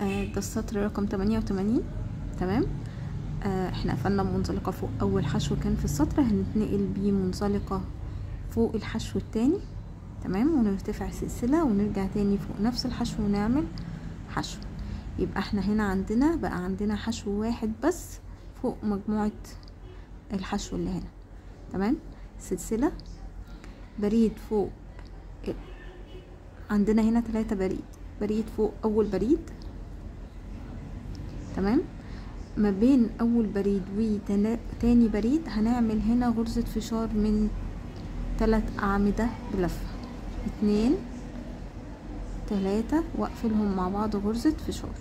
آه ده السطر رقم تمانية وتمانين تمام آه احنا قفلنا منزلقة فوق اول حشو كان في السطر هنتنقل بيه منزلقة فوق الحشو التاني تمام ونرتفع سلسلة ونرجع تاني فوق نفس الحشو ونعمل حشو يبقى احنا هنا عندنا بقى عندنا حشو واحد بس فوق مجموعة الحشو اللي هنا تمام سلسلة بريد فوق عندنا هنا ثلاثة بريد بريد فوق اول بريد تمام ما بين اول بريد وتاني بريد هنعمل هنا غرزة فشار من ثلاث اعمدة بلفة اتنين تلاتة واقفلهم مع بعض غرزة فشار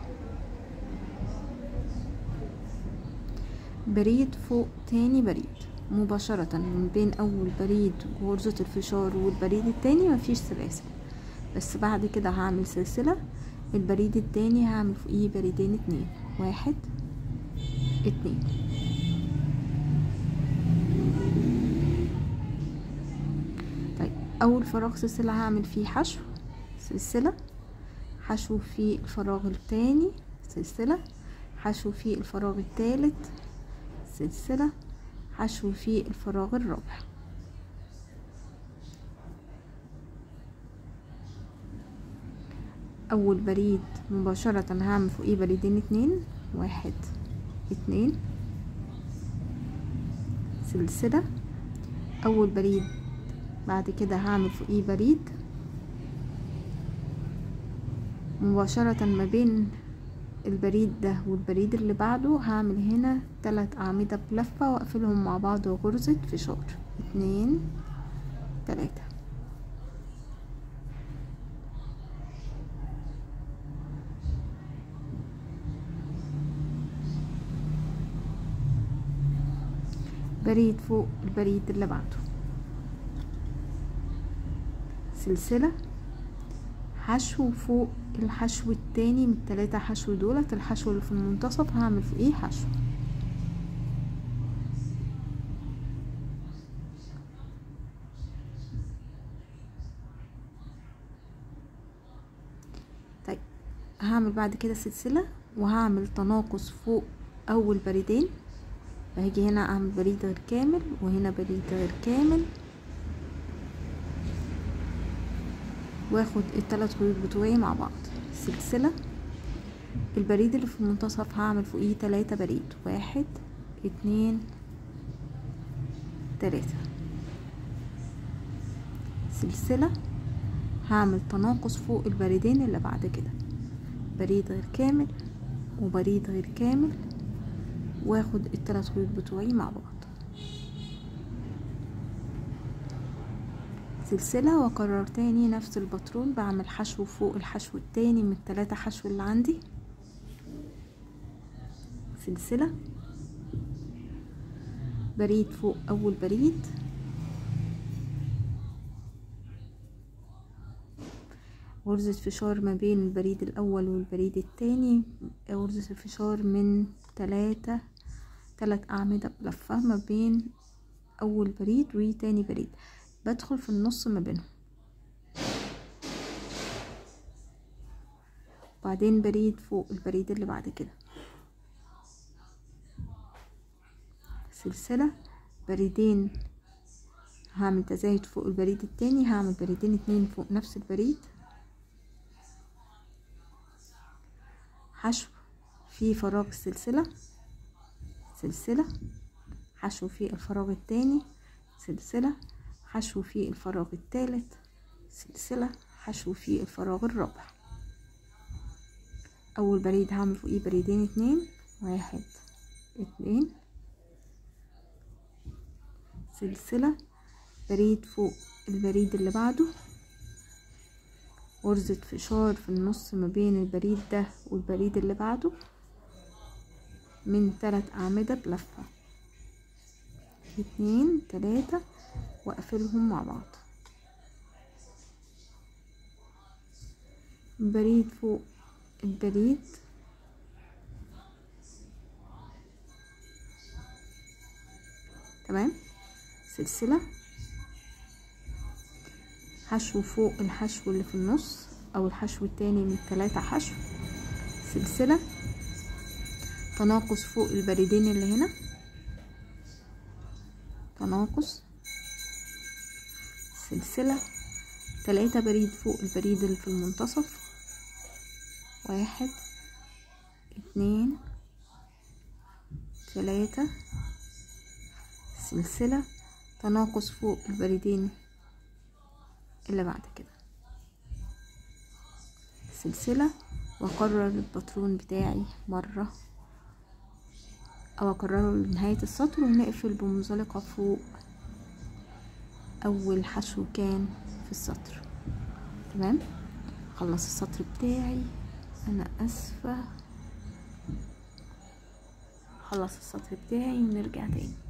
بريد فوق تاني بريد مباشرة من بين أول بريد وغرزة الفشار والبريد التاني مفيش سلاسل بس بعد كده هعمل سلسلة البريد التاني هعمل فوقيه بريدين اتنين واحد اتنين طيب أول فراغ سلسلة هعمل فيه حشو سلسلة حشو في الفراغ التاني سلسلة حشو في الفراغ التالت سلسلة حشو في الفراغ الرابع اول بريد مباشرة هعمل فوقيه بريدين اتنين واحد اتنين سلسلة اول بريد بعد كده هعمل فوقيه بريد مباشرة ما بين البريد ده والبريد اللي بعده هعمل هنا تلات أعمدة بلفة واقفلهم مع بعض غرزة فشار اتنين تلاتة بريد فوق البريد اللي بعده سلسلة حشو فوق الحشو التاني من التلاتة حشو دولت الحشو اللي في المنتصف هعمل فوقيه حشو طيب هعمل بعد كده سلسلة وهعمل تناقص فوق اول بريدين وهاجي هنا اعمل بريد غير كامل وهنا بريد غير كامل واخد التلات خيوط بتوعي مع بعض سلسلة البريد اللي في المنتصف هعمل فوقيه تلاتة بريد واحد اتنين تلاتة سلسلة هعمل تناقص فوق البريدين اللي بعد كده بريد غير كامل وبريد غير كامل واخد التلات خيوط بتوعي مع بعض سلسلة واكرر تاني نفس الباترون بعمل حشو فوق الحشو التاني من التلاتة حشو اللي عندي سلسلة بريد فوق اول بريد غرزة فشار ما بين البريد الاول والبريد التاني غرزة الفشار من تلاتة تلات اعمدة بلفة ما بين اول بريد وتاني بريد بدخل في النص ما بينهم بعدين بريد فوق البريد اللي بعد كده سلسلة بريدين هعمل تزايد فوق البريد التاني هعمل بريدين اتنين فوق نفس البريد حشو في فراغ السلسلة سلسلة حشو في الفراغ التاني سلسلة حشو في الفراغ الثالث سلسلة حشو في الفراغ الرابع اول بريد هعمل فوقيه بريدين اتنين واحد اتنين سلسلة بريد فوق البريد اللي بعده غرزة فشار في النص ما بين البريد ده والبريد اللي بعده من تلات أعمدة بلفة اتنين تلاتة واقفلهم مع بعض بريد فوق البريد تمام سلسلة حشو فوق الحشو اللي في النص او الحشو التاني من التلاتة حشو سلسلة تناقص فوق البريدين اللي هنا تناقص سلسلة تلاتة بريد فوق البريد اللي في المنتصف واحد اتنين تلاتة سلسلة تناقص فوق البريدين اللي بعد كده سلسلة واكرر الباترون بتاعي مرة او اكرره لنهاية السطر ونقفل بمنزلقة فوق اول حشو كان في السطر تمام خلص السطر بتاعي انا اسفة خلص السطر بتاعي ونرجع تاني